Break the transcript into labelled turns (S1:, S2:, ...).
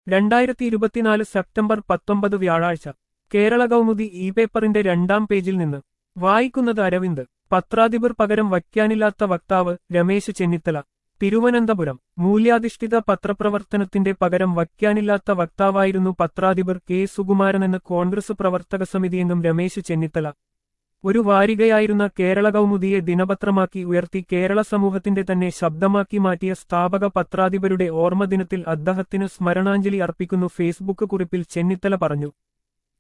S1: രണ്ടായിരത്തി ഇരുപത്തിനാല് സെപ്റ്റംബർ പത്തൊമ്പത് വ്യാഴാഴ്ച കേരള കൗമുദി ഇ പേപ്പറിന്റെ രണ്ടാം പേജിൽ നിന്ന് വായിക്കുന്നത് അരവിന്ദ് പത്രാധിപർ പകരം വയ്ക്കാനില്ലാത്ത വക്താവ് രമേശ് ചെന്നിത്തല തിരുവനന്തപുരം മൂല്യാധിഷ്ഠിത പത്രപ്രവർത്തനത്തിന്റെ പകരം വയ്ക്കാനില്ലാത്ത വക്താവായിരുന്നു പത്രാധിപർ കെ സുകുമാരനെന്ന് കോൺഗ്രസ് പ്രവർത്തക സമിതിയെന്നും രമേശ് ചെന്നിത്തല ഒരു വാരികയായിരുന്ന കേരള കൗമുദിയെ ദിനപത്രമാക്കി ഉയർത്തി കേരള സമൂഹത്തിന്റെ തന്നെ ശബ്ദമാക്കി മാറ്റിയ സ്ഥാപക പത്രാധിപരുടെ ഓർമ്മദിനത്തിൽ അദ്ദേഹത്തിന് സ്മരണാഞ്ജലി അർപ്പിക്കുന്നു ഫേസ്ബുക്ക് കുറിപ്പിൽ ചെന്നിത്തല പറഞ്ഞു